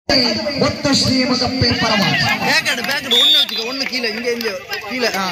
ಮತ್ತು ಶ್ರೀಮಗಪ್ಪೆ ಪರಮಾತ್ಮ packet packet ஒன்று வச்சுக்க ஒன்று கீழே இங்கே இங்கே கீழே ஆ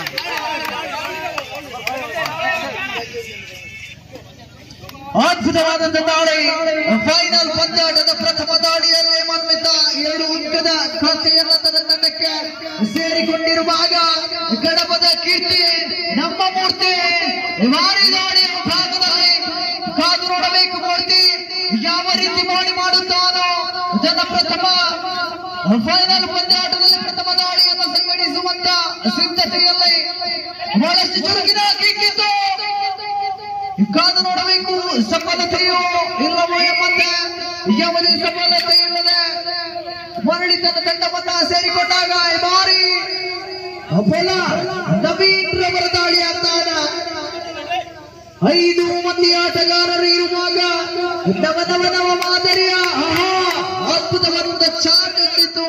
ಅದ್ಭುತವಾದಂತ ದಾಳಿ ಫೈನಲ್ ಪಂದ್ಯಾಟದ ಪ್ರಥಮ ದಾಳಿಯಲ್ಲಿ ಮನ್ವಿತ ಎರಡು ಅಂಕದ ಖಾತೆಯನ್ನ ತನ್ನ ತಂಡಕ್ಕೆ ಸೇರಿಕೊಂಡಿರುವಾಗ ಗಡಪದ ಕೀರ್ತಿ ನಮ್ಮ ಮೂರ್ತಿ ಭಾರಿ ದಾಳಿಯ ಭಾಗದಲ್ಲಿ ಕಾದು ನೋಡಬೇಕು ಮೂರ್ತಿ ಯಾವ ರೀತಿ ಮಾಡಿ ಮಾಡುತ್ತಾನೋ ಜನ ಪ್ರಥಮ ಫೈನಲ್ ಪಂದ್ಯಾಟದಲ್ಲಿ ಪ್ರಥಮ ದಾಳಿಯನ್ನು ಸಂಘಟಿಸುವಂತ ಸಿದ್ಧತೆಯಲ್ಲಿ ಬಹಳಷ್ಟು ಚುರುಕಿನ ಕಿಕ್ಕಿತ್ತು ಕಾದು ನೋಡಬೇಕು ಸಫಲತೆಯೋ ಇಲ್ಲವೋ ಎಂಬಂತೆ ಯಾವುದೇ ಸಫಲತೆ ಇಲ್ಲದೆ ಮರಳಿ ತನ್ನ ತಂಡವನ್ನ ಸೇರಿಕೊಂಡಾಗ ಈ ಬಾರಿ ಫಲ ನವೀನ್ ರವರ ದಾಳಿ ಆಗ್ತಾನ ಐದು ಮಂದಿ ಆಟಗಾರರು ಇರುವಾಗ ನವ ನವ ನವ ಮಾದರಿಯ ಆಹಾ, ಅದ್ಭುತವಾದ ಚಾಟ್ ಇತ್ತು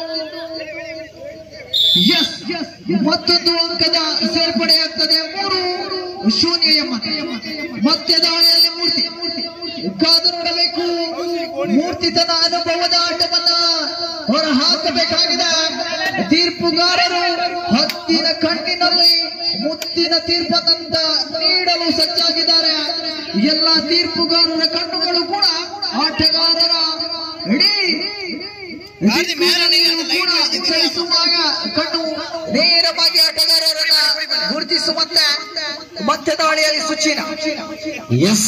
ಎಸ್ ಮತ್ತೊಂದು ಅಂಕದ ಸೇರ್ಪಡೆಯಾಗ್ತದೆ ಮೂರು ಶೂನ್ಯ ಎಂಬ ಮತ್ತೆ ದಾಳಿಯಲ್ಲಿ ಮೂರ್ತಿ ಕಾದು ನೋಡಬೇಕು ಮೂರ್ತಿ ತನ್ನ ಅನುಭವದ ಆಟವನ್ನ ಹೊರ ಹಾಕಬೇಕಾಗಿದೆ ತೀರ್ಪುಗಾರರು ಹತ್ತಿನ ಕಣ್ಣಿನಲ್ಲಿ ಮುತ್ತಿನ ತೀರ್ಪದಂತ ನೀಡಲು ಸಜ್ಜಾಗಿದ್ದಾರೆ ಎಲ್ಲ ತೀರ್ಪುಗಾರರ ಕಣ್ಣುಗಳು ಕೂಡ ಆಟಗಾರರ ಇಡೀ ಗಾಡಿ ಮೇಲೆ ನಿಲ್ಲೋದು ಕೂಡ light ಇದೆ. ಚಲಿಸುವಾಗ ಕಣ್ಣು ನೇರವಾಗಿ ಆಟಗಾರರನ್ನ ಗುರುತಿಸುವಂತೆ ಮತ್ತೆ ದಾಳಿಯಲ್ಲಿ ಸುಚಿನ ಎಸ್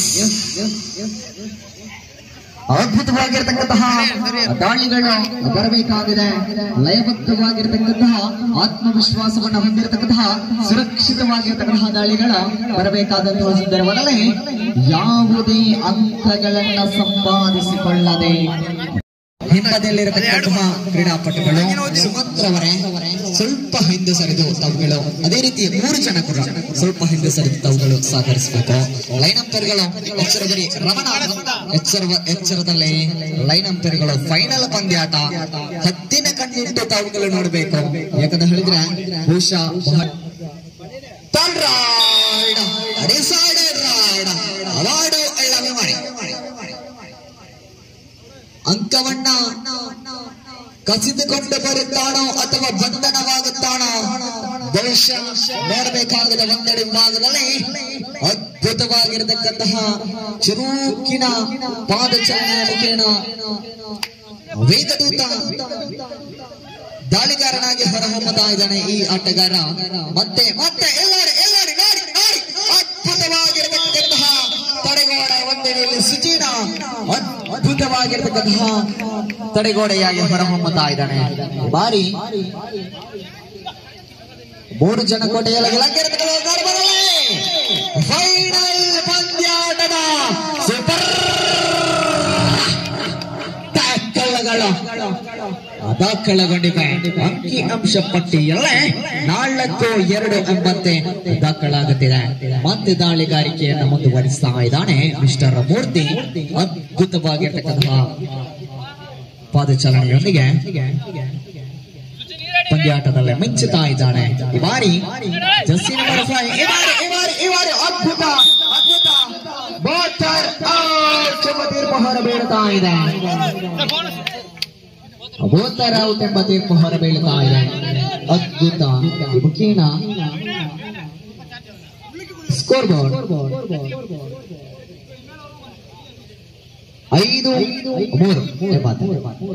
ಅದ್ಭುತವಾಗಿರ್ತಕ್ಕಂತಹ ದಾಳಿಗಳು ಬರಬೇಕಾಗಿದೆ ಲಯಬದ್ಧವಾಗಿರ್ತಕ್ಕಂತಹ ಆತ್ಮವಿಶ್ವಾಸವನ್ನು ಹೊಂದಿರತಕ್ಕಂತಹ ಸುರಕ್ಷಿತವಾಗಿರ್ತಕ್ಕಂತಹ ದಾಳಿಗಳ ಬರಬೇಕಾದಂತಹ ಸಂದರ್ಭದಲ್ಲಿ ಯಾವುದೇ ಅಂಕಗಳನ್ನ ಸಂಪಾದಿಸಿಕೊಳ್ಳದೆ ಹಿಂಬದಿಯಲ್ಲಿರತಕ್ಕಂತಹ ಕ್ರೀಡಾಪಟುಗಳು ಸುಮಂತ್ರವರೇ ಸ್ವಲ್ಪ ಹಿಂದೆ ಸರಿದು ತಾವುಗಳು ಅದೇ ರೀತಿ ಮೂರು ಜನ ಕೂಡ ಸ್ವಲ್ಪ ಹಿಂದೆ ಸರಿದು ತಾವುಗಳು ಸಹಕರಿಸಬೇಕು ಲೈನ್ ಅಂಪೈರ್ಗಳು ಎಚ್ಚರದಲ್ಲಿ ರಮಣ ಎಚ್ಚರ ಎಚ್ಚರದಲ್ಲಿ ಲೈನ್ ಅಂಪೈರ್ಗಳು ಫೈನಲ್ ಪಂದ್ಯಾಟ ಹತ್ತಿನ ಕಣ್ಣಿಟ್ಟು ತಾವುಗಳು ನೋಡಬೇಕು ಯಾಕಂತ ಹೇಳಿದ್ರೆ ಬಹುಶಃ ಬಹಳ third raid decided raid award ಎಳ್ಳವೆ ಮಾಡಿ ಅಂಕವನ್ನ ಕಸಿದುಕೊಂಡು ಬರುತ್ತಾನೋ ಅಥವಾ ಬಂಧನವಾಗುತ್ತಾನೋ ಬಹುಶಃ ನೋಡಬೇಕಾಗದ ಒಂದೆಡೆ ವಿಭಾಗದಲ್ಲಿ ಅದ್ಭುತವಾಗಿರತಕ್ಕಂತಹ ಚುರುಕಿನ ಪಾದಚಾಲನೆಯ ಮುಖೇನ ವೇಗದೂತ ದಾಳಿಗಾರನಾಗಿ ಹೊರಹೊಮ್ಮತಾ ಇದ್ದಾನೆ ಈ ಆಟಗಾರ ಮತ್ತೆ ಮತ್ತೆ ಎಲ್ಲರೂ ಎಲ್ಲರೂ ನೋಡಿ ನೋಡಿ ಅದ್ಭುತವಾಗಿರತಕ್ಕಂತಹ ತಡೆಗೋಡ ಒಂದೆಡೆಯಲ್ಲಿ ಸುಚೀನ ಅದ್ಭುತವಾಗಿರತಕ್ಕಂತಹ ತಡೆಗೋಡೆಯಾಗಿ ಹೊರಹೊಮ್ಮತಾ ಇದ್ದಾನೆ ಈ ಬಾರಿ ಮೂರು ಜನ ಕೋಟೆಯಲ್ಲಿ ಫೈನಲ್ ಪಂದ್ಯಾಟದ ಸೂಪರ್ ಟ್ಯಾಕಲ್ಗಳು ದಾಖಲಾಗೊಂಡಿವೆ ಅಂಕಿ ಅಂಶ ಪಟ್ಟಿಯಲ್ಲೇ ನಾಲ್ಕು ಎರಡು ಎಂಬಂತೆ ದಾಖಲಾಗುತ್ತಿದೆ ಮತ್ತೆ ದಾಳಿಗಾರಿಕೆಯನ್ನು ಮುಂದುವರಿಸ್ತಾ ಇದ್ದಾನೆ ಮಿಸ್ಟರ್ ಮೂರ್ತಿ ಅದ್ಭುತವಾಗಿರ್ತಕ್ಕಂತಹ ಪಾದಚಾಲನೆಯೊಂದಿಗೆ ಪಂದ್ಯಾಟದಲ್ಲಿ ಮಿಂಚುತ್ತಾ ಇದ್ದಾನೆ ಈ ಬಾರಿ ಜಸ್ಸಿ ನಂಬರ್ ಫೈವ್ ಈ ಬಾರಿ ಈ ಬಾರಿ ಈ ಬಾರಿ ಅದ್ಭುತ ಅದ್ಭುತ ಬಾಟರ್ ಔಟ್ ಎಂಬ ತೀರ್ಪು ಹೊರಬೀಳ್ತಾ ಇದೆ ಬೋತರ ಔಟ್ ಎಂಬ ತೀರ್ಪು ಹೊರಬೀಳ್ತಾ ಇದೆ ಅದ್ಭುತ ಈ ಮುಖೇನ ಸ್ಕೋರ್ ಬೋರ್ಡ್ ಐದು ಮೂರು ಎಂಬತ್ತು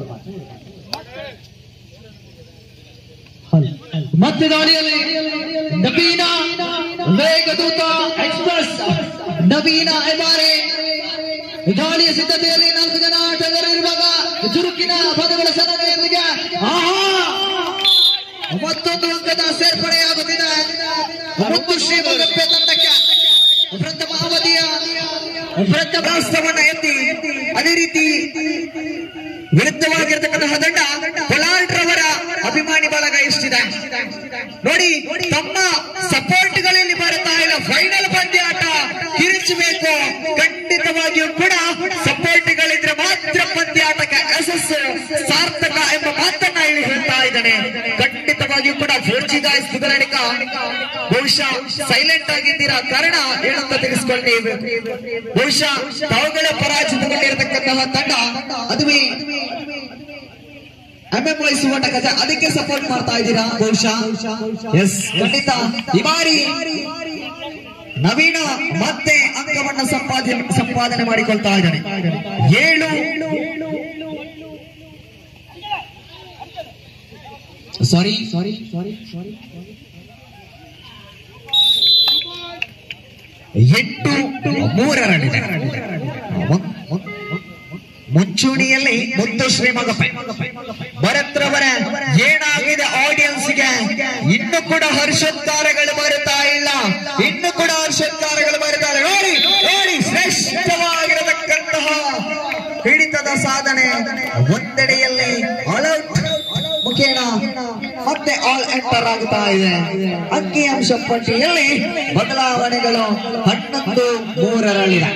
ಮತ್ತೆ ದಾಳಿಯಲ್ಲಿ ನವೀನ ವೇಗದೂತ ಎಕ್ಸ್ಪ್ರೆಸ್ ನವೀನ ಎಬಾರೆ ದಾಳಿಯ ಸಿದ್ಧತೆಯಲ್ಲಿ ನಾಲ್ಕು ಜನ ಆಟಗಾರರು ಇರುವಾಗ ಚುರುಕಿನ ಪದಗಳ ಸರಣೆಯೊಂದಿಗೆ ಆಹಾ ಮತ್ತೊಂದು ಅಂಕದ ಸೇರ್ಪಡೆಯಾಗುತ್ತಿದೆ ಮುತ್ತು ಶ್ರೀಮಗಪ್ಪೆ ತಂಡಕ್ಕೆ ಪ್ರಥಮ ಅವಧಿಯ ಪ್ರಥಮ ರಾಷ್ಟ್ರವನ್ನ ಎತ್ತಿ ಅದೇ ರೀತಿ ವಿರುದ್ಧವಾಗಿರ್ತಕ್ಕಂತಹ ದಂಡ ಪೊಲಾರ್ಡ್ ರವರ ಅಭಿಮಾನಿ ಬಳಗ ಎಷ್ಟಿದೆ ನೋಡಿ ತಮ್ಮ ಸಪೋರ್ಟ್ಗಳಲ್ಲಿ ಬರ್ತಾ ಇಲ್ಲ ಫೈನಲ್ ಪಂದ್ಯಾಟ ಕಿರಿಚಬೇಕು ಖಂಡಿತವಾಗಿಯೂ ಕೂಡ ಸಪೋರ್ಟ್ಗಳಿದ್ರೆ ಮಾತ್ರ ಪಂದ್ಯಾಟಕ್ಕೆ ಯಶಸ್ಸು ಸಾರ್ಥಕ ಎಂಬ ಮಾತನ್ನ ಇಲ್ಲಿ ಹೇಳ್ತಾ ಇದ್ದಾನೆ ಖಂಡಿತವಾಗಿಯೂ ಕೂಡ ಫೋರ್ ಜಿ ಗಾಯ್ಸ್ ಕುದರಣಿಕ ಬಹುಶಃ ಸೈಲೆಂಟ್ ಆಗಿದ್ದೀರಾ ಕಾರಣ ಏನಂತ ತಿಳಿಸ್ಕೊಳ್ಳಿ ಬಹುಶಃ ತಾವುಗಳೇ ಪರಾಜಿತಗೊಂಡಿರತಕ್ಕಂತಹ ತಂಡ ಅದುವೇ ಎಂಎಂವೈ ಸುವರ್ಣ ಕಥೆ ಅದಕ್ಕೆ ಸಪೋರ್ಟ್ ಮಾಡ್ತಾ ಇದ್ದೀರಾ ಬಹುಶಃ ಎಸ್ ಖಂಡಿತ ಈ ಬಾರಿ ನವೀನ ಮತ್ತೆ ಅಂಕವನ್ನ ಸಂಪಾದನೆ ಸಂಪಾದನೆ ಮಾಡಿಕೊಳ್ತಾ ಇದ್ದಾನೆ ಏಳು ಸಾರಿ ಸಾರಿ ಸಾರಿ ಸಾರಿ ಎಂಟು ಮೂರರಲ್ಲಿದೆ ಒಂದ್- ಒಂದ್- ಮುಂಚೂಣಿಯಲ್ಲಿ ಮುತ್ತು ಶ್ರೀಮಗಪ್ಪ ಭರತ್ರವರ ಏನಾಗಿದೆ ಆಡಿಯನ್ಸ್ಗೆ ಇನ್ನು ಕೂಡ ಹರ್ಷೋದ್ಗಾರಗಳು ಬರುತ್ತಾ ಇಲ್ಲ ಇನ್ನು ಕೂಡ ಹರ್ಷೋದ್ಗಾರಗಳು ಬರುತ್ತಾ ಇಲ್ಲ ನೋಡಿ ನೋಡಿ ಶ್ರೇಷ್ಠವಾಗಿರತಕ್ಕಂತಹ ಹಿಡಿತದ ಸಾಧನೆ ಒಂದೆಡೆಯಲ್ಲಿ ಆಲ್ಔಟ್ ಮುಖೇನ ಮತ್ತೆ ಆಲ್ ಎಂಟರ್ ಆಗುತ್ತಾ ಇದೆ ಅಂಕಿಅಂಶ ಪಟ್ಟಿಯಲ್ಲಿ ಬದಲಾವಣೆಗಳು ಹನ್ನೊಂದು ಮೂರರಲ್ಲಿದೆ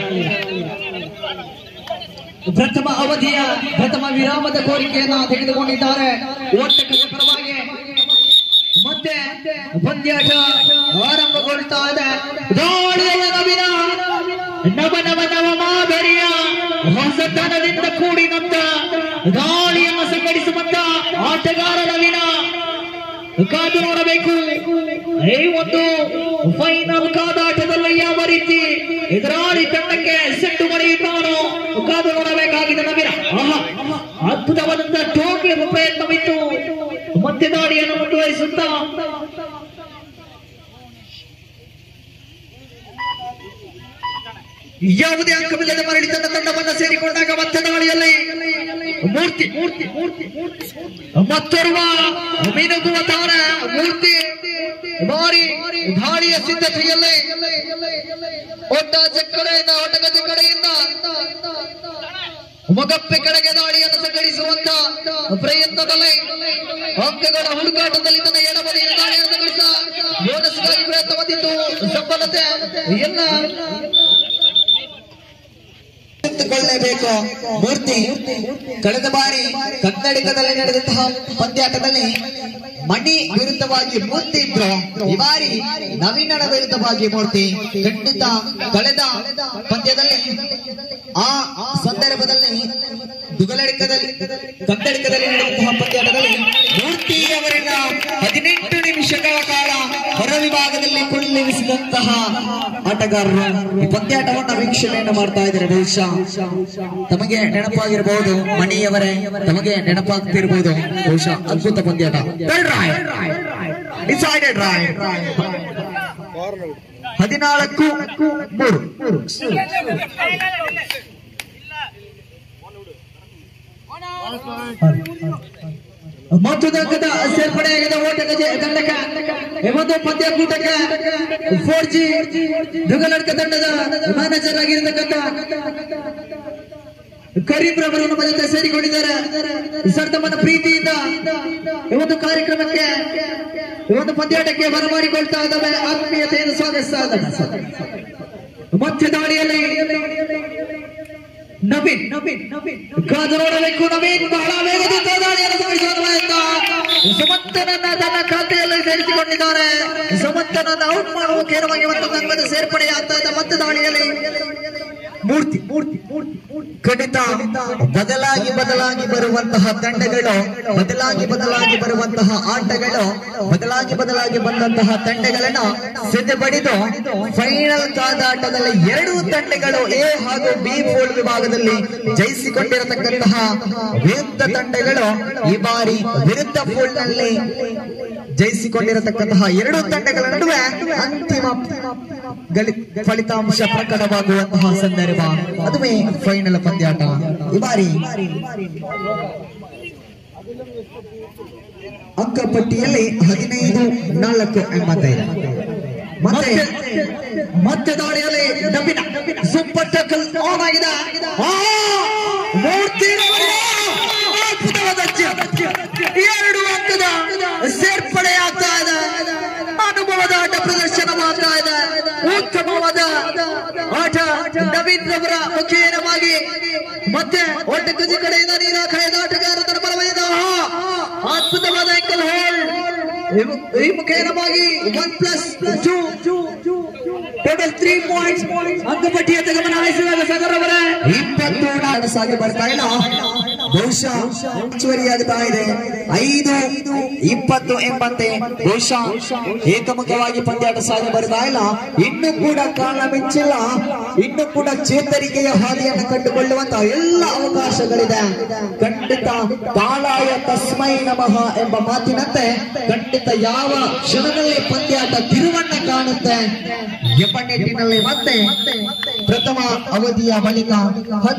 ಪ್ರಥಮ ಅವಧಿಯ ಪ್ರಥಮ ವಿರಾಮದ ಕೋರಿಕೆಯನ್ನ ತೆಗೆದುಕೊಂಡಿದ್ದಾರೆ ಓಟಕ್ಕೆ ಪರವಾಗಿ ಮತ್ತೆ ಪಂದ್ಯಾಟ ಆರಂಭಗೊಳ್ತಾ ಇದೆ ದಾಳಿಯ ನವಿನ ನವ ನವ ನವ ಮಾದರಿಯ ಹೊಸತನದಿಂದ ಕೂಡಿನಂತ ದಾಳಿಯನ್ನು ಸಂಘಟಿಸುವಂತ ಆಟಗಾರ ನವೀನ ಕಾದು ನೋಡಬೇಕು ಈ ಒಂದು ಫೈನಲ್ ಕಾದಾಟದಲ್ಲಿ ಯಾವ ರೀತಿ ಎದುರಾಳಿ ತಂಡಕ್ಕೆ ಸೆಟ್ಟು ಬರೆಯುತ್ತಾನೋ ಕಾದು ನೋಡಬೇಕಾಗಿದೆ ನವೀನ ಆಹಾ, ಅದ್ಭುತವಾದಂತಹ ಟೋಕಿಯ ಪ್ರಯತ್ನವಿತ್ತು ಮತ್ತೆ ದಾಳಿಯನ್ನು ಮುಂದುವರಿಸುತ್ತಾ ಯಾವುದೇ ಅಂಕವಿಲ್ಲದೆ ಮರಳಿ ತನ್ನ ತಂಡವನ್ನ ಸೇರಿಕೊಂಡಾಗ ಮತ್ತೆ ದಾಳಿಯಲ್ಲಿ ಮೂರ್ತಿ ಮೂರ್ತಿ ಮೂರ್ತಿ ಮತ್ತೋರ್ವ ಮಿನುಗುವ ತಾರ ಮೂರ್ತಿ ಬಾರಿ ದಾಳಿಯ ಸಿದ್ಧತೆಯಲ್ಲಿ ಒಟ್ಟಾಚೆ ಕಡೆಯಿಂದ ಒಟಗಜೆ ಕಡೆಯಿಂದ ಮೊಗಪ್ಪೆ ಕಡೆಗೆ ದಾಳಿಯನ್ನು ಸಂಘಟಿಸುವಂತ ಪ್ರಯತ್ನದಲ್ಲಿ ಅಂಕಗಳ ಹುಡುಕಾಟದಲ್ಲಿ ತನ್ನ ಎಡಬದಿಯ ದಾಳಿಯನ್ನು ಸಂಘಟಿಸ ಬೋನಸ್ಗಾಗಿ ಪ್ರಯತ್ನ ಬಂದಿತ್ತು ಸಫಲತೆ ಎಲ್ಲ ಕೊಳ್ಳಲೇಬೇಕು ಮೂರ್ತಿ ಕಳೆದ ಬಾರಿ ಕನ್ನಡಿಗದಲ್ಲಿ ನಡೆದಂತಹ ಪಂದ್ಯಾಟದಲ್ಲಿ ಮಣಿ ವಿರುದ್ಧವಾಗಿ ಮೂರ್ತಿ ಇದ್ರು ಈ ಬಾರಿ ನವೀನನ ವಿರುದ್ಧವಾಗಿ ಮೂರ್ತಿ ಖಂಡಿತ ಕಳೆದ ಪಂದ್ಯದಲ್ಲಿ ಆ ಸಂದರ್ಭದಲ್ಲಿ ದುಗಲಡಿಕದಲ್ಲಿ ಕನ್ನಡಿಗದಲ್ಲಿ ನಡೆದಂತಹ ಪಂದ್ಯಾಟದಲ್ಲಿ ಮೂರ್ತಿಯವರನ್ನ ಹದಿನೆಂಟು ನಿಮಿಷಗಳ ಕಾಲ ಹೊರ ವಿಭಾಗದಲ್ಲಿ ಕುಳ್ಳಿರಿಸಿದಂತಹ ಆಟಗಾರರು ಈ ಪಂದ್ಯಾಟವನ್ನ ವೀಕ್ಷಣೆಯನ್ನು ಮಾಡ್ತಾ ಇದ್ದಾರೆ ಬಹುಶಃ ತಮಗೆ ನೆನಪಾಗಿರಬಹುದು ಮಣಿಯವರೇ ತಮಗೆ ನೆನಪಾಗ್ತಿರ್ಬೋದು ಬಹುಶಃ ಅದ್ಭುತ ಪಂದ್ಯಾಟ ಡಿಸೈಡೆಡ್ ರಾಯ್ ಹದಿನಾಲ್ಕು ಮೂರು ಮತ್ತು ಅಂಕದ ಸೇರ್ಪಡೆಯಾಗಿದೆ ಓಟಗಜೆ ತಂಡಕ್ಕೆ ಒಂದು ಪಂದ್ಯಕೂಟಕ್ಕೆ ಫೋರ್ ಜಿ ದುಗಲಡ್ಕ ತಂಡದ ಮ್ಯಾನೇಜರ್ ಆಗಿರತಕ್ಕಂಥ ಕರೀಂ ರವರು ನಮ್ಮ ಜೊತೆ ಸೇರಿಕೊಂಡಿದ್ದಾರೆ ಸರ್ ತಮ್ಮನ್ನ ಪ್ರೀತಿಯಿಂದ ಈ ಒಂದು ಕಾರ್ಯಕ್ರಮಕ್ಕೆ ಈ ಒಂದು ಪಂದ್ಯಾಟಕ್ಕೆ ಬರಮಾಡಿಕೊಳ್ತಾ ಇದ್ದಾವೆ ಆತ್ಮೀಯತೆಯನ್ನು ಸ್ವಾಗತಿಸ್ತಾ ಇದ್ದಾರೆ ಸರ್. ಮತ್ತೆ ದಾಳಿಯಲ್ಲಿ ನವೀನ್ ನವೀನ್ ನವೀನ್ ಕಾದು ನೋಡಬೇಕು ನವೀನ್ ಬಹಳ ವೇಗದಿಂದ ದಾಳಿಯನ್ನು ಸಾಗಿಸುವ ಪ್ರಯತ್ನ ಸುಮಂತನನ್ನ ತನ್ನ ಖಾತೆಯಲ್ಲಿ ಸೇರಿಸಿಕೊಂಡಿದ್ದಾರೆ ಸುಮಂತನನ್ನ ಔಟ್ ಮಾಡುವ ಕೇರವಾಗಿ ಒಂದು ತಂಗದ ಸೇರ್ಪಡೆ ಆಗ್ತಾ ಇದೆ ಮತ್ತೆ ದಾಳಿಯಲ್ಲಿ ಮೂರ್ತಿ ಮೂರ್ತಿ ಮೂರ್ತಿ ಖಂಡಿತ ಬದಲಾಗಿ ಬದಲಾಗಿ ಬರುವಂತಹ ತಂಡಗಳು ಬದಲಾಗಿ ಬದಲಾಗಿ ಬರುವಂತಹ ಆಟಗಳು ಬದಲಾಗಿ ಬದಲಾಗಿ ಬಂದಂತಹ ತಂಡಗಳನ್ನ ಸಿದ್ಧಪಡಿದು ಫೈನಲ್ ಕಾದಾಟದಲ್ಲಿ ಎರಡೂ ತಂಡಗಳು ಎ ಹಾಗೂ ಬಿ ಪೂಲ್ ವಿಭಾಗದಲ್ಲಿ ಜಯಿಸಿಕೊಂಡಿರತಕ್ಕಂತಹ ವಿರುದ್ಧ ತಂಡಗಳು ಈ ಬಾರಿ ವಿರುದ್ಧ ಪೂಲ್ನಲ್ಲಿ ಜಯಿಸಿಕೊಂಡಿರತಕ್ಕಂತಹ ಎರಡೂ ತಂಡಗಳ ನಡುವೆ ಅಂತಿಮ ಗಲಿ- ಫಲಿತಾಂಶ ಪ್ರಕಟವಾಗುವಂತಹ ಸಂದರ್ಭ ಅದುವೇ ಫೈನಲ್ ಪಂದ್ಯಾಟ ಈ ಬಾರಿ ಅಂಕಪಟ್ಟಿಯಲ್ಲಿ ಹದಿನೈದು ನಾಲ್ಕು ಎಂಬತ್ತೈದು ಮತ್ತೆ ಮತ್ತೆ ದಾಳಿಯಲ್ಲಿ ನವೀನ ಸೂಪರ್ ಟಕ್ಕಲ್ ಆನ್ ಆಗಿದೆ ಆ! ಮೂರ್ತಿ ರವರ ಅದ್ಭುತವಾದ ಜಯ. ಎರಡು ಅಂಕದ ಸೇರ್ಪಡೆ ಆಗ್ತಾ ಇದೆ ಅನುಭವದ ಆಟ ಪ್ರದರ್ಶನವಾಗ್ತಾ ಇದೆ ಉತ್ತಮವಾದ ಆಟ ನವೀನ್ ರವರ ಮುಖೇನವಾಗಿ ಮತ್ತೆ ಒಟ್ಟಗಜಿ ಕಡೆಯಿಂದ ನೀರ ಕಳೆದ ಆಟಗಾರ ತನ್ನ ಬಲವಾದ ಅದ್ಭುತವಾದ ಅಂಕಲ್ ಹೋಲ್ಡ್ ಈ ಮುಖೇನವಾಗಿ one plus two total three points ಅಂಕಪಟ್ಟಿಯ ಗಮನ ಹರಿಸಿದಾಗ ಸಗರ್ ಅವರೇ ಇಪ್ಪತ್ತು ನಾಡು ಸಾಗಿ ಬರ್ತಾ ಇಲ್ಲ ಬಹುಶಃ ಹೆಚ್ಚುವರಿಯಾಗ್ತಾ ಇದೆ ಐದು ಇಪ್ಪತ್ತು ಎಂಬಂತೆ ಬಹುಶಃ ಏಕಮುಖವಾಗಿ ಪಂದ್ಯಾಟ ಸಾಗಿ ಬರ್ತಾ ಇಲ್ಲ ಇನ್ನು ಕೂಡ ಕಾಲ ಮಿಂಚಿಲ್ಲ ಇನ್ನು ಕೂಡ ಚೇತರಿಕೆಯ ಹಾದಿಯನ್ನು ಕಂಡುಕೊಳ್ಳುವಂತಹ ಎಲ್ಲ ಅವಕಾಶಗಳಿದೆ ಖಂಡಿತ ಕಾಲಾಯ ತಸ್ಮೈ ನಮಃ ಎಂಬ ಮಾತಿನಂತೆ ಖಂಡಿತ ಯಾವ ಕ್ಷಣದಲ್ಲಿ ಪಂದ್ಯಾಟ ತಿರುವನ್ನ ಕಾಣುತ್ತೆ ಎಂಬ ನಿಟ್ಟಿನಲ್ಲಿ ಮತ್ತೆ ಪ್ರಥಮ ಅವಧಿಯ ಬಳಿಕ ಹತ್ತು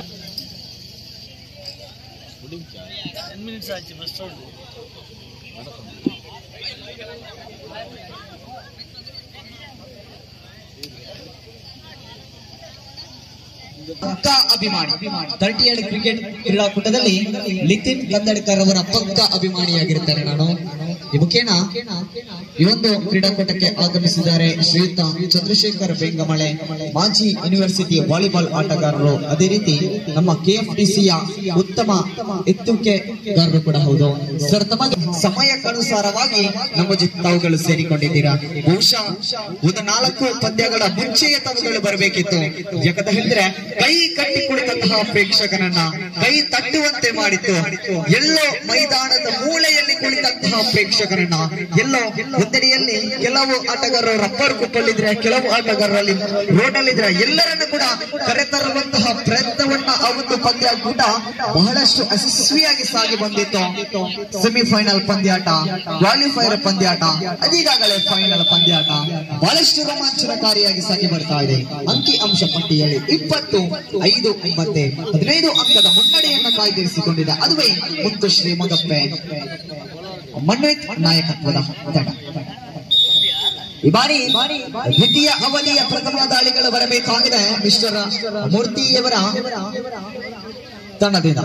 ಪಕ್ಕ ಅಭಿಮಾನಿ ತರ್ಟಿ ಏಳು ಕ್ರಿಕೆಟ್ ಕ್ರೀಡಾಕೂಟದಲ್ಲಿ ನಿತಿನ್ ಕನ್ನಡಕರ್ ಅವರ ಪಕ್ಕ ಅಭಿಮಾನಿಯಾಗಿರ್ತಾರೆ ನಾನು ಈ ಮುಖೇನ ಈ ಒಂದು ಕ್ರೀಡಾಕೂಟಕ್ಕೆ ಆಗಮಿಸಿದ್ದಾರೆ ಶ್ರೀಯುತ ಚಂದ್ರಶೇಖರ್ ಬೆಂಗಮಳೆ ಮಾಜಿ ಯೂನಿವರ್ಸಿಟಿ ವಾಲಿಬಾಲ್ ಆಟಗಾರರು ಅದೇ ರೀತಿ ನಮ್ಮ ಕೆಎಫ್ಡಿಸಿಯ ಉತ್ತಮ ಎತ್ತುಗೆಗಾರರು ಕೂಡ ಹೌದು ಸರ್ ತಮಗೆ ಸಮಯಕ್ಕನುಸಾರವಾಗಿ ನಮ್ಮ ಜೊತೆ ತಾವುಗಳು ಸೇರಿಕೊಂಡಿದ್ದೀರಾ ಬಹುಶಃ ಒಂದು ನಾಲ್ಕು ಪಂದ್ಯಗಳ ಮುಂಚೆಯೇ ತಾವುಗಳು ಬರಬೇಕಿತ್ತು ಯಾಕಂತ ಹೇಳಿದ್ರೆ ಕೈ ಕಟ್ಟಿ ಕುಳಿತಂತಹ ಪ್ರೇಕ್ಷಕರನ್ನ ಕೈ ತಟ್ಟುವಂತೆ ಮಾಡಿತ್ತು ಎಲ್ಲೋ ಮೈದಾನದ ಮೂಲೆಯಲ್ಲಿ ಕುಳಿತಂತಹ ಪ್ರೇಕ್ಷಕರನ್ನ ಎಲ್ಲೋ ಒಂದೆಡೆಯಲ್ಲಿ ಕೆಲವು ಆಟಗಾರರು ರಬ್ಬರ್ ಕುಪ್ಪಲ್ಲಿದ್ರೆ ಕೆಲವು ಆಟಗಾರರಲ್ಲಿ ರೋಡಲ್ಲಿದ್ರೆ ಎಲ್ಲರನ್ನು ಕೂಡ ಕರೆತರುವಂತಹ ಪ್ರಯತ್ನವನ್ನ ಆ ಒಂದು ಪಂದ್ಯ ಕೂಡ ಬಹಳಷ್ಟು ಯಶಸ್ವಿಯಾಗಿ ಸಾಗಿ ಬಂದಿತ್ತು ಸೆಮಿಫೈನಲ್ ಪಂದ್ಯಾಟ ಕ್ವಾಲಿಫೈರ್ ಪಂದ್ಯಾಟ ಅದೀಗಾಗಲೇ ಫೈನಲ್ ಪಂದ್ಯಾಟ ಬಹಳಷ್ಟು ರೋಮಾಂಚನಕಾರಿಯಾಗಿ ಸಾಗಿ ಬರ್ತಾ ಇದೆ ಅಂಕಿ ಅಂಶ ಪಟ್ಟಿಯಲ್ಲಿ ಇಪ್ಪತ್ತು ಐದು ಮತ್ತೆ ಹದಿನೈದು ಅಂಕದ ಮುನ್ನಡೆಯನ್ನ ಕಾಯ್ದಿರಿಸಿಕೊಂಡಿದೆ ಅದುವೇ ಮುತ್ತು ಶ್ರೀ ಮೊಗಪ್ಪೆ ಮನ್ವಿತ್ ನಾಯಕತ್ವದ ತಂಡ ಈ ಬಾರಿ ದ್ವಿತೀಯ ಅವಧಿಯ ಪ್ರಥಮ ದಾಳಿಗಳು ಬರಬೇಕಾಗಿದೆ ಮಿಸ್ಟರ್ ಮೂರ್ತಿಯವರ ತಂಡದಿಂದ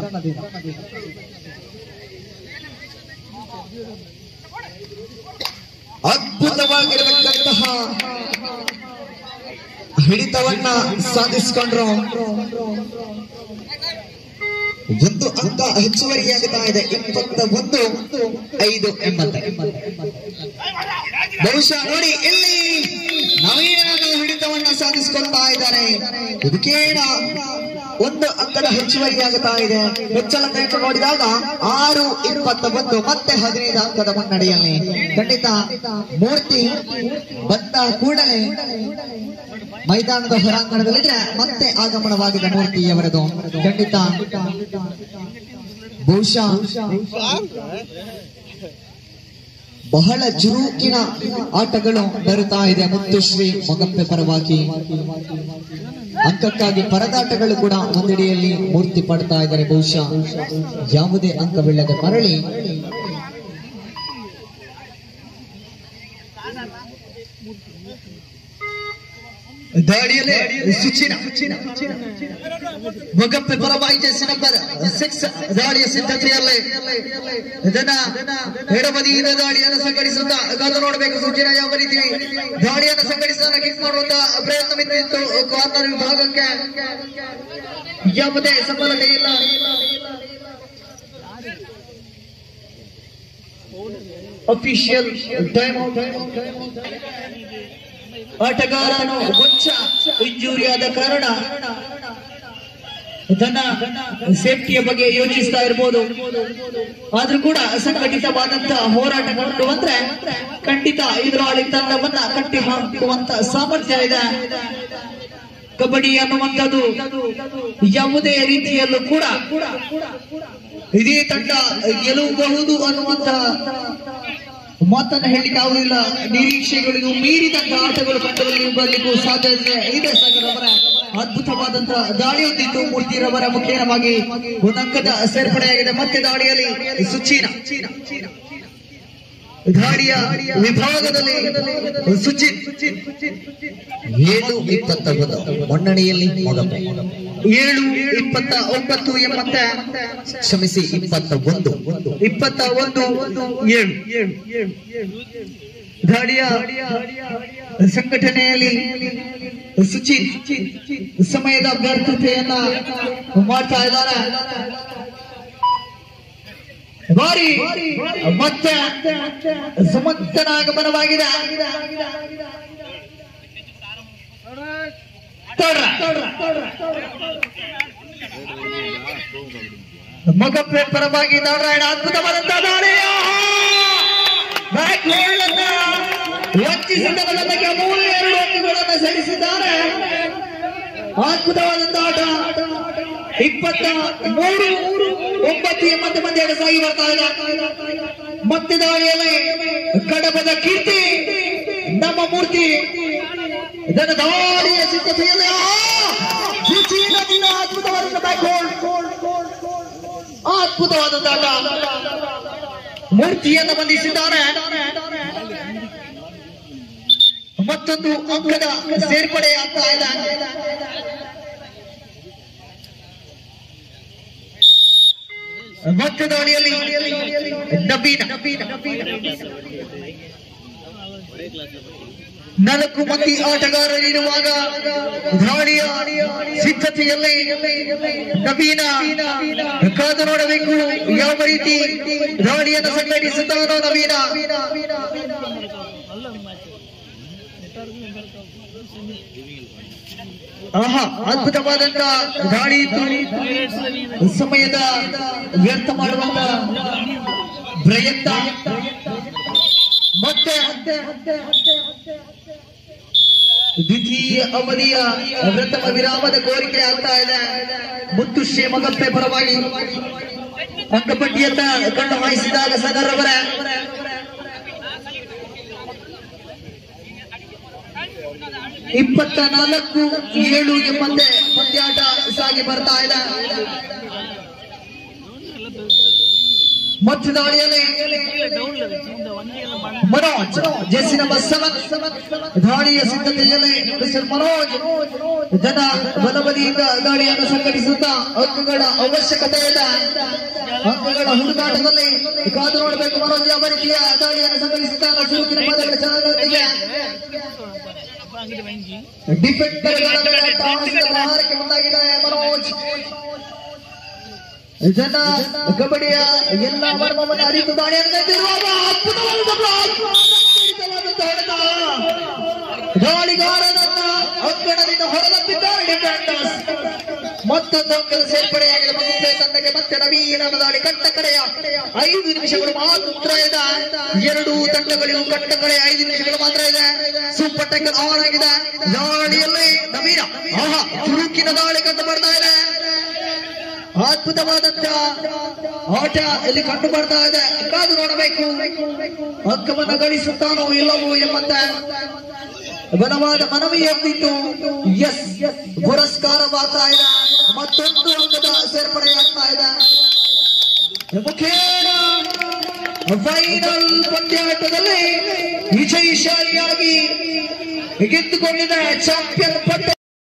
ಅದ್ಭುತವಾಗಿರತಕ್ಕಂತಹ ಹಿಡಿತವನ್ನ ಸಾಧಿಸಿಕೊಂಡ್ರು ಒಂದು ಅಂಕ ಹೆಚ್ಚುವರಿಯಾಗುತ್ತಾ ಇದೆ ಇಪ್ಪತ್ತ ಒಂದು ಐದು ಎಂಬತ್ತ ಬಹುಶಃ ನೋಡಿ ಇಲ್ಲಿ ನವೀನ ಹಿಡಿತವನ್ನ ಸಾಧಿಸಿಕೊಳ್ತಾ ಇದ್ದಾರೆ ಇದಕ್ಕೇನ ಒಂದು ಅಂಕದ ಹೆಚ್ಚುವರಿಯಾಗುತ್ತಾ ಇದೆ ಹೆಚ್ಚಳ ಕಂಡು ನೋಡಿದಾಗ ಆರು ಇಪ್ಪತ್ತ ಒಂದು ಮತ್ತೆ ಹದಿನೈದು ಅಂಕದ ಮುನ್ನಡೆಯಲ್ಲಿ ಖಂಡಿತ ಮೂರ್ತಿ ಬಂದ ಕೂಡಲೇ ಮೈದಾನದ ಹೊರಾಂಗಣದಲ್ಲಿದ್ರೆ ಮತ್ತೆ ಆಗಮನವಾಗಿದೆ ಮೂರ್ತಿಯವರದು ಖಂಡಿತ ಬಹುಶಃ ಬಹಳ ಚುರುಕಿನ ಆಟಗಳು ಬರುತ್ತಾ ಇದೆ ಮುತ್ತುಶ್ರೀ ಮೊಗಪ್ಪೆ ಪರವಾಗಿ ಅಂಕಕ್ಕಾಗಿ ಪರದಾಟಗಳು ಕೂಡ ಒಂದೆಡೆಯಲ್ಲಿ ಮೂರ್ತಿ ಪಡ್ತಾ ಇದ್ದಾರೆ ಬಹುಶಃ ಯಾವುದೇ ಅಂಕವಿಲ್ಲದೆ ಮರಳಿ ದಾಳಿಯಲ್ಲೇ ಸುಚಿನ ಮೊಗಪ್ಪೆ ಪರವಾಗಿ ಜೆರ್ಸಿ ನಂಬರ್ ಸಿಕ್ಸ್ ದಾಳಿಯ ಸಿದ್ಧತೆಯಲ್ಲೇ ಇದನ್ನ ಎಡಬದಿಯಿಂದ ದಾಳಿಯನ್ನು ಸಂಘಟಿಸುತ್ತಾ ಕಾದು ನೋಡಬೇಕು ಸೂಚನೆ ಯಾವ ರೀತಿ ದಾಳಿಯನ್ನು ಸಂಘಟಿಸಿದ ಕಿಕ್ ಮಾಡುವಂತ ಪ್ರಯತ್ನವಿತ್ತು ಕಾರ್ನರ್ ವಿಭಾಗಕ್ಕೆ ಯಾವುದೇ ಸಫಲತೆ ಇಲ್ಲ ಅಫಿಷಿಯಲ್ ಟೈಮ್ ಆಟಗಾರನು ಕೊಂಚ ಇಂಜೂರಿ ಆದ ಕಾರಣ ತನ್ನ ಸೇಫ್ಟಿಯ ಬಗ್ಗೆ ಯೋಚಿಸ್ತಾ ಇರ್ಬೋದು ಆದ್ರೂ ಕೂಡ ಅಸಂಘಟಿತವಾದಂತಹ ಹೋರಾಟ ಕಂಡು ಬಂದ್ರೆ ಖಂಡಿತ ಎದುರಾಳಿ ತಂಡವನ್ನ ಕಟ್ಟಿ ಹಾಕುವಂತ ಸಾಮರ್ಥ್ಯ ಇದೆ ಕಬಡ್ಡಿ ಅನ್ನುವಂಥದ್ದು ಯಾವುದೇ ರೀತಿಯಲ್ಲೂ ಕೂಡ ಇದೇ ತಂಡ ಗೆಲ್ಲಬಹುದು ಅನ್ನುವಂತ ಮಾತನ್ನ ಹೇಳಲಿಕ್ಕೆ ಆಗುದಿಲ್ಲ ನಿರೀಕ್ಷೆಗಳಿಗೂ ಮೀರಿದಂತಹ ಆಟಗಳು ಕಂಡು ಬರಲಿಕ್ಕೂ ಸಾಧ್ಯತೆ ಇದೆ ಸಾಗರ್ ಅವರ ಅದ್ಭುತವಾದಂತಹ ದಾಳಿಯೊಂದಿತ್ತು ಮೂರ್ತಿರವರ ಮುಖೇನವಾಗಿ ಒಂದಂಕದ ಸೇರ್ಪಡೆಯಾಗಿದೆ ಮತ್ತೆ ದಾಳಿಯಲ್ಲಿ ಸುಚೀನ ದಾಳಿಯ ವಿಭಾಗದಲ್ಲಿ ಸುಚಿನ್ ಏಳು ಇಪ್ಪತ್ತ ಮುನ್ನಡೆಯಲ್ಲಿ ಮೊಗಪೆ ಏಳು ಇಪ್ಪತ್ತ ಒಂಬತ್ತು ಎಂಬತ್ತ ಕ್ಷಮಿಸಿ ಇಪ್ಪತ್ತ ಒಂದು ಇಪ್ಪತ್ತ ಒಂದು ಏಳು ದಾಳಿಯ ಸಂಘಟನೆಯಲ್ಲಿ ಸುಚಿನ್ ಸಮಯದ ವ್ಯರ್ಥತೆಯನ್ನ ಮಾಡ್ತಾ ಇದ್ದಾರೆ ಬಾರಿ ಮತ್ತೆ ಸಮರ್ಥನ ಆಗಮನವಾಗಿದೆ ಮಗಪ್ಪೆ ಪರವಾಗಿ ನಾರಾಯಣ ಅದ್ಭುತವಾದಂತಹ ದಾಳಿ ಬ್ಯಾಕ್ ಗೋಲ್ ಅನ್ನ ವಂಚಿಸಿದ ಬಲಕ್ಕೆ ಮೂರು ಎರಡು ಅಂಕಗಳನ್ನು ಸರಿಸಿದ್ದಾರೆ ಅದ್ಭುತವಾದಂತಹ ಆಟ ಇಪ್ಪತ್ತ ಮೂರು ಒಂಬತ್ತು ಎಂಬತ್ತು ಮಂದಿ ಸಾಗಿ ಬರ್ತಾ ಇದೆ ಮತ್ತೆ ದಾಳಿಯಲ್ಲಿ ಕಡಬದ ಕೀರ್ತಿ ನಮ್ಮ ಮೂರ್ತಿ ಇದನ್ನು ದಾಳಿಯ ಸಿದ್ಧತೆಯಲ್ಲಿ ಆ! ರುಚಿಯಿಂದ ದಿನ ಅದ್ಭುತವಾದಂತಹ ಬ್ಯಾಕ್ ಗೋಲ್ ಅದ್ಭುತವಾದಂತಹ ಆಟ ಮೂರ್ತಿಯನ್ನು ಬಂಧಿಸಿದ್ದಾರೆ ಮತ್ತೊಂದು ಅಂಕದ ಸೇರ್ಪಡೆ ಆಗ್ತಾ ಇದೆ ಮತ್ತೆ ದಾಳಿಯಲ್ಲಿ ನಬೀನ ನಾಲ್ಕು ಮಂದಿ ಆಟಗಾರರಿರುವಾಗ ದಾಳಿಯ ಸಿದ್ಧತೆಯಲ್ಲಿ ನವೀನ ಕಾದು ನೋಡಬೇಕು ಯಾವ ರೀತಿ ದಾಳಿಯನ್ನು ಸಂಘಟಿಸುತ್ತಾನೋ ನವೀನ ಆಹಾ ಅದ್ಭುತವಾದಂತ ದಾಳಿ ಇತ್ತು ಸಮಯದ ವ್ಯರ್ಥ ಮಾಡುವಂತ ಪ್ರಯತ್ನ ಮತ್ತೆ ದ್ವಿತೀಯ ಅವಧಿಯ ಪ್ರಥಮ ವಿರಾಮದ ಕೋರಿಕೆ ಆಗ್ತಾ ಇದೆ ಮುತ್ತು ಶ್ರೀಮಗಪ್ಪೆ ಪರವಾಗಿ ಅಂಕಪಟ್ಟಿಯತ್ತ ಕಣ್ಣು ಹಾಯಿಸಿದಾಗ ಸದರವರ ಇಪ್ಪತ್ತ ನಾಲ್ಕು ಏಳು ಎಂಬಂತೆ ಪಂದ್ಯಾಟ ಸಾಗಿ ಬರ್ತಾ ಇದೆ ಮತ್ತು ದಾಳಿಯಲ್ಲಿ ಮನೋಜ್ ಜೆಸಿ ನಂಬರ್ ಸೆವೆನ್ ದಾಳಿಯ ಸಿದ್ಧತೆಯಲ್ಲಿ ಮಿಸ್ಟರ್ ಮನೋಜ್ ಜನ ಬಲಬದಿಯಿಂದ ದಾಳಿಯನ್ನು ಸಂಘಟಿಸುತ್ತಾ ಅಂಕಗಳ ಅವಶ್ಯಕತೆ ಇದೆ ಅಂಕಗಳ ಹುಡುಕಾಟದಲ್ಲಿ ಕಾದು ನೋಡಬೇಕು ಮನೋಜ್ ಯಾವ ರೀತಿಯ ದಾಳಿಯನ್ನು ಸಂಘಟಿಸುತ್ತಾ ಚುರುಕಿನ ಪದಗಳ ಚೆನ್ನಾಗಿ ಡಿಫೆಂಡರ್ಗಳ ಮೇಲೆ ತಾಮಸಿದ ಪ್ರಹಾರಕ್ಕೆ ಮುಂದಾಗಿದೆ ಮನೋಜ್ ಜನ ಕಬಡ್ಡಿಯ ಎಲ್ಲ ಮರ್ಮವನ್ನು ಅರಿತು ದಾಳಿಯನ್ನು ನಡೆದಿರುವಾಗ ಅದ್ಭುತವಾದ ಬ್ಲಾಕ್. ಖಂಡಿತವಾದಂತಹ ಹೊಡೆತ. ದಾಳಿಗಾರನನ್ನ ಅಂಕಣದಿಂದ ಹೊರದಪ್ಪಿದ್ದಾರೆ ಡಿಫೆಂಡರ್ಸ್ ಮತ್ತೊಂದು ಅಂಕದ ಸೇರ್ಪಡೆಯಾಗಿದೆ ಮತ್ತೆ ತಂಡಕ್ಕೆ ಮತ್ತೆ ನವೀನ ದಾಳಿ ಕಟ್ಟ ಕಡೆಯ ಐದು ನಿಮಿಷಗಳು ಮಾತ್ರ ಇದೆ ಎರಡು ತಂಡಗಳಿಗೂ ಕಟ್ಟ ಕಡೆಯ ಐದು ನಿಮಿಷಗಳು ಮಾತ್ರ ಇದೆ ಸೂಪರ್ ಟೆಕ್ಕಲ್ ಆನ್ ಆಗಿದೆ ದಾಳಿಯಲ್ಲಿ ನವೀನ ಆಹಾ ಚುರುಕಿನ ದಾಳಿ ಕಂಡು ಬರ್ತಾ ಇದೆ ಅದ್ಭುತವಾದಂತ ಆಟ ಇಲ್ಲಿ ಕಂಡು ಬರ್ತಾ ಇದೆ ಕಾದು ನೋಡಬೇಕು ಅಂಕವನ್ನು ಗಳಿಸುತ್ತಾನೋ ಇಲ್ಲವೋ ಎಂಬಂತ ಬಲವಾದ ಮನವಿ ಎದ್ದಿತ್ತು ಎಸ್ ಪುರಸ್ಕಾರವಾಗ್ತಾ ಇದೆ ಮತ್ತೊಂದು ಅಂಕದ ಸೇರ್ಪಡೆಯಾಗ್ತಾ ಇದೆ ಮುಖೇನ ಫೈನಲ್ ಪಂದ್ಯಾಟದಲ್ಲಿ ವಿಜಯಶಾಲಿಯಾಗಿ ಗೆದ್ದುಕೊಂಡಿದೆ ಚಾಂಪಿಯನ್ ಪಟ್ಟ